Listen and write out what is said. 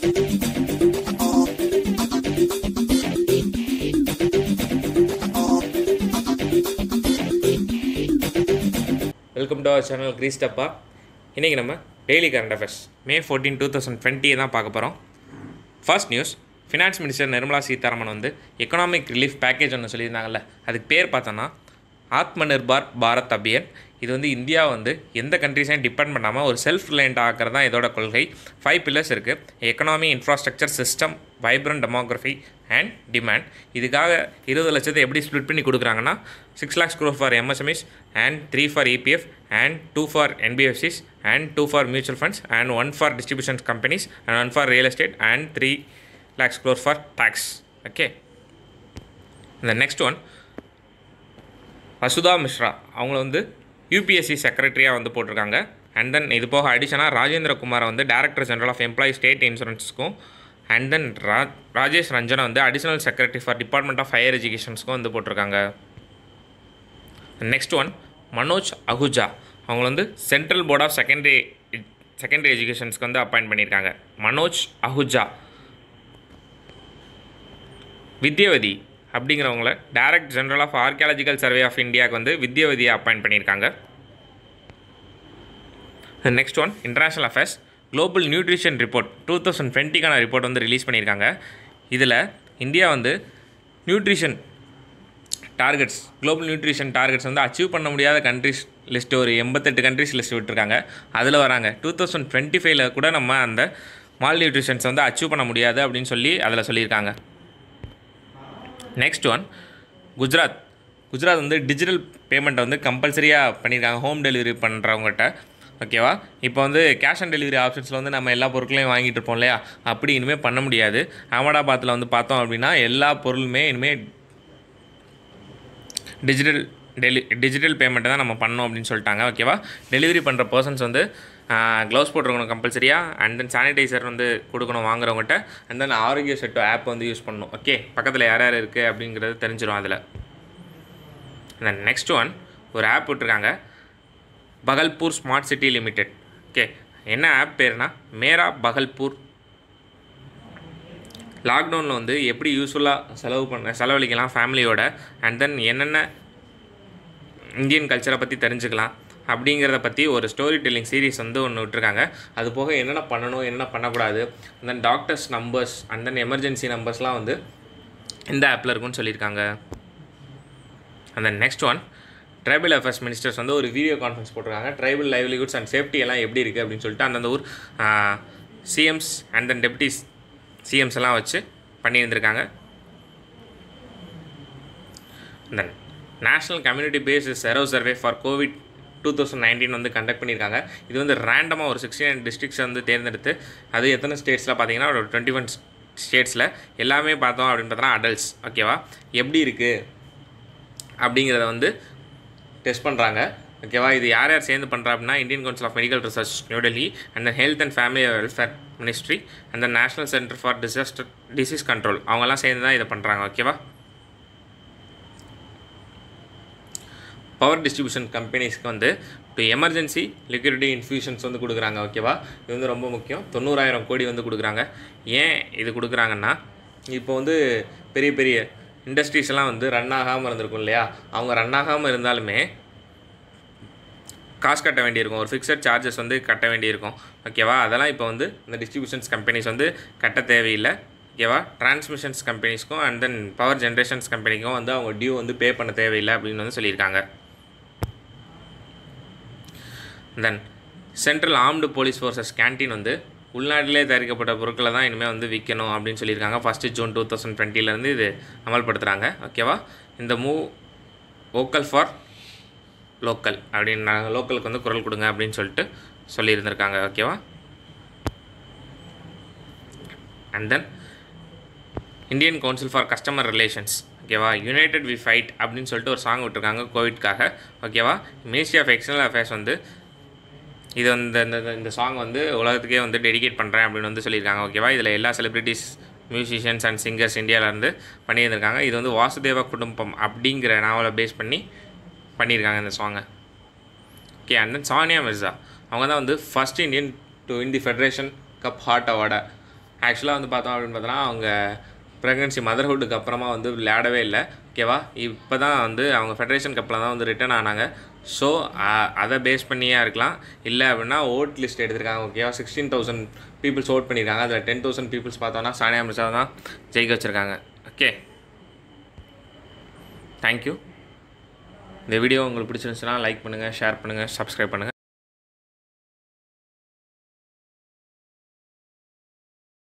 welcome to our channel கிரீஸ்டப்பா இன்றைக்கி நம்ம daily current affairs May fourteen two thousand டுவெண்ட்டியை தான் பார்க்க போகிறோம் first news finance minister Nirmala Sitharaman வந்து எக்கனாமிக் ரிலீஃப் பேக்கேஜ் ஒன்று சொல்லியிருந்தாங்கல்ல அதுக்கு பேர் பார்த்தோன்னா ஆத்ம நிர்பார் பாரத் அபியன் இது வந்து இந்தியா வந்து எந்த கண்ட்ரிஸையும் டிபெண்ட் பண்ணாமல் ஒரு செல்ஃப் ரிலையண்ட் ஆக்கிறது தான் இதோட கொள்கை ஃபைவ் பில்லர்ஸ் இருக்குது economy infrastructure system vibrant demography and demand இதுக்காக இருபது லட்சத்தை எப்படி ஸ்ப்ளிட் பண்ணி கொடுக்குறாங்கன்னா six lakhs crore for MSMEs and three for EPF and two for NBFCs and two for mutual funds and one for distributions companies and one for real estate and three lakhs crore for tax okay இந்த next one Vasudha Mishra அவங்கள வந்து UPSC செக்ரட்டரியாக வந்து போட்டிருக்காங்க and then இது போக அடிஷனாக ராஜேந்திர குமாரை வந்து director general of employee state இன்சூரன்ஸ்க்கும் அண்ட் தென் ரா ராஜேஷ் ரஞ்சனை வந்து additional secretary for department of higher எஜுகேஷன்ஸ்க்கும் வந்து போட்டிருக்காங்க நெக்ஸ்ட் ஒன் மனோஜ் அகுஜா அவங்க வந்து central board of secondary secondary எஜுகேஷன்ஸ்க்கு வந்து அப்பாயிண்ட் பண்ணியிருக்காங்க மனோஜ் அகுஜா வித்யவதி அப்படிங்கிறவங்கள direct general of archaeological survey of இந்தியாவுக்கு வந்து வித்யவதியை அப்பாயிண்ட் பண்ணியிருக்காங்க next one international affairs global nutrition report two thousand டுவெண்ட்டிக்கான ரிப்போர்ட் வந்து ரிலீஸ் பண்ணியிருக்காங்க இதில் இந்தியா வந்து nutrition targets global nutrition targets வந்து அச்சீவ் பண்ண முடியாத கண்ட்ரிஸ் லிஸ்ட்டு ஒரு எண்பத்தெட்டு கண்ட்ரிஸ் லிஸ்ட் விட்டுருக்காங்க அதில் வராங்க டூ தௌசண்ட் டுவெண்ட்டி ஃபைவ்ல கூட நம்ம அந்த மால் நியூட்ரிஷன்ஸ் வந்து அச்சீவ் பண்ண முடியாது அப்படின்னு சொல்லி அதில் சொல்லியிருக்காங்க நெக்ஸ்ட் ஒன் குஜராத் குஜராத் வந்து டிஜிட்டல் பேமெண்ட்டை வந்து கம்பல்சரியாக பண்ணியிருக்காங்க ஹோம் டெலிவரி பண்ணுறவங்ககிட்ட ஓகேவா இப்போ வந்து கேஷ் ஆன் டெலிவரி ஆப்ஷன்ஸில் வந்து நம்ம எல்லா பொருட்களையும் வாங்கிட்டு இருப்போம் இல்லையா அப்படி இனிமேல் பண்ண முடியாது அகமதாபாத்தில் வந்து பார்த்தோம் அப்படின்னா எல்லா பொருளுமே இனிமேல் டிஜிட்டல் டெலி டிஜிட்டல் பேமெண்ட்டை தான் நம்ம பண்ணோம் அப்படின்னு சொல்லிட்டாங்க ஓகேவா டெலிவரி பண்ணுற பர்சன்ஸ் வந்து க்ளவுஸ் போட்டுருக்கணும் கம்பல்சரியாக அண்ட் தென் சானிடைசர் வந்து கொடுக்கணும் வாங்குறவங்ககிட்ட and then Aarogya Setu app வந்து யூஸ் பண்ணணும் ஓகே பக்கத்தில் யார் யார் இருக்குது அப்படிங்கிறது தெரிஞ்சிடும் அதில் தென் நெக்ஸ்ட் ஒன் ஒரு ஆப் விட்டுருக்காங்க Bhagalpur smart city limited okay என்ன ஆப் பேர்னா மேரா பகல்பூர் லாக்டவுனில் வந்து எப்படி யூஸ்ஃபுல்லாக செலவு பண்ண செலவழிக்கலாம் ஃபேமிலியோட அண்ட் தென் என்னென்ன இந்தியன் கல்ச்சரை பற்றி தெரிஞ்சுக்கலாம் அப்படிங்கிறத பற்றி ஒரு ஸ்டோரி டெல்லிங் சீரீஸ் வந்து ஒன்று விட்டுருக்காங்க அது போக என்னென்ன பண்ணணும் என்னென்ன பண்ணக்கூடாது and then doctors numbers and then emergency நம்பர்ஸ்லாம் வந்து இந்த ஆப்பில் இருக்குன்னு சொல்லியிருக்காங்க and then next one tribal affairs ministers வந்து ஒரு வீடியோ கான்ஃபரன்ஸ் போட்டிருக்காங்க ட்ரைபல் லைவ்லிஹுட்ஸ் அண்ட் சேஃப்டி எல்லாம் எப்படி இருக்குது அப்படின்னு சொல்லிட்டு அந்தந்த ஊர் CMs and then deputies CMs எல்லாம் வச்சு பண்ணியிருந்திருக்காங்க then national community base sero survey for COVID two thousand nineteen வந்து கண்டக்ட் பண்ணியிருக்காங்க இது வந்து ரேண்டமாக ஒரு சிக்ஸ்டி நைன் டிஸ்ட்ரிக்ஸ் வந்து தேர்ந்தெடுத்து அது எத்தனை ஸ்டேட்ஸில் பார்த்தீங்கன்னா ஒரு டுவெண்ட்டி ஒன் ஸ்டேட்ஸில் எல்லாமே பார்த்தோம் அப்படின்னு பார்த்தோன்னா அடல்ட்ஸ் ஓகேவா எப்படி இருக்குது அப்படிங்கிறத வந்து டெஸ்ட் பண்ணுறாங்க ஓகேவா இது யார் யார் சேர்ந்து பண்ணுறா அப்படின்னா Indian council of medical research New Delhi and health and family welfare ministry and national centre for disaster disease control அவங்கெல்லாம் சேர்ந்து தான் இதை பண்ணுறாங்க ஓகேவா பவர் டிஸ்ட்ரிபியூஷன் கம்பெனிஸ்க்கு வந்து இப்போ எமர்ஜென்சி லிக்விடிட்டி இன்ஃபியூஷன்ஸ் வந்து கொடுக்குறாங்க ஓகேவா இது வந்து ரொம்ப முக்கியம் தொண்ணூறாயிரம் கோடி வந்து கொடுக்குறாங்க ஏன் இது கொடுக்குறாங்கன்னா இப்போ வந்து பெரிய பெரிய இண்டஸ்ட்ரீஸ் எல்லாம் வந்து ரன் ஆகாமல் இருந்திருக்கும் இல்லையா அவங்க ரன் ஆகாமல் இருந்தாலுமே காசு கட்ட வேண்டியிருக்கும் ஒரு ஃபிக்ஸட் சார்ஜஸ் வந்து கட்ட வேண்டியிருக்கும் ஓகேவா அதெல்லாம் இப்போ வந்து இந்த டிஸ்ட்ரிபியூஷன்ஸ் கம்பெனிஸ் வந்து கட்ட தேவையில்லை ஓகேவா டிரான்ஸ்மிஷன்ஸ் கம்பெனிஸ்க்கும் அண்ட் தென் பவர் ஜென்ரேஷன்ஸ் கம்பெனிக்கும் வந்து அவங்க டியூ வந்து பே பண்ண தேவையில்லை அப்படின்னு வந்து சொல்லியிருக்காங்க then central armed police forces canteen வந்து உள்நாட்டிலே தயாரிக்கப்பட்ட பொருட்களை தான் இனிமேல் வந்து விற்கணும் அப்படின்னு சொல்லியிருக்காங்க ஃபஸ்ட்டு ஜூன் டூ தௌசண்ட் டுவெண்ட்டிலேருந்து இது அமல்படுத்துகிறாங்க ஓகேவா இந்த மூவ் வோக்கல் ஃபார் லோக்கல் அப்படின்னு நாங்கள் லோக்கலுக்கு வந்து குரல் கொடுங்க அப்படின்னு சொல்லிட்டு சொல்லியிருந்திருக்காங்க ஓகேவா and then Indian council for customer relations ஓகேவா யுனைடெட் வி ஃபைட் அப்படின்னு சொல்லிட்டு ஒரு சாங் விட்டுருக்காங்க கோவிட்காக ஓகேவா மினிஸ்ட்ரி ஆஃப் எக்ஸ்டர்னல் அஃபேர்ஸ் வந்து இது வந்து இந்த இந்த சாங் வந்து உலகத்துக்கே வந்து டெடிகேட் பண்ணுறேன் அப்படின்னு வந்து சொல்லியிருக்காங்க ஓகேவா இதில் எல்லா செலிப்ரிட்டிஸ் மியூசிஷியன்ஸ் அண்ட் சிங்கர்ஸ் இந்தியாவிலேருந்து பண்ணியிருந்திருக்காங்க இது வந்து வாசுதேவ குடும்பம் அப்படிங்கிற நாவலை பேஸ் பண்ணி பண்ணியிருக்காங்க இந்த சாங்கை okay and then Sania Mirza அவங்க தான் வந்து first Indian to win the federation cup heart அவார்டை ஆக்சுவலாக வந்து பார்த்தோம் அப்படின்னு பார்த்தோன்னா அவங்க ப்ரெக்னன்சி மதர்ஹுட்டுக்கு அப்புறமா வந்து விளையாடவே இல்லை ஓகேவா இப்போ தான் வந்து அவங்க ஃபெடரேஷன் கப்பில் தான் வந்து ரிட்டர்ன் ஆனாங்க ஸோ அதை பேஸ் பண்ணியே இருக்கலாம் இல்லை அப்படின்னா ஓட் லிஸ்ட் எடுத்திருக்காங்க ஓகேவா சிக்ஸ்டீன் தௌசண்ட் பீப்புள்ஸ் ஓட் பண்ணியிருக்காங்க அதில் டென் தௌசண்ட் பீப்புள்ஸ் பார்த்தோன்னா சானியா மிர்சா தான் ஜெயிக்க வச்சுருக்காங்க ஓகே தேங்க்யூ இந்த வீடியோ உங்களுக்கு பிடிச்சிருந்துச்சுன்னா லைக் பண்ணுங்கள் ஷேர் பண்ணுங்கள் சப்ஸ்கிரைப் பண்ணுங்கள்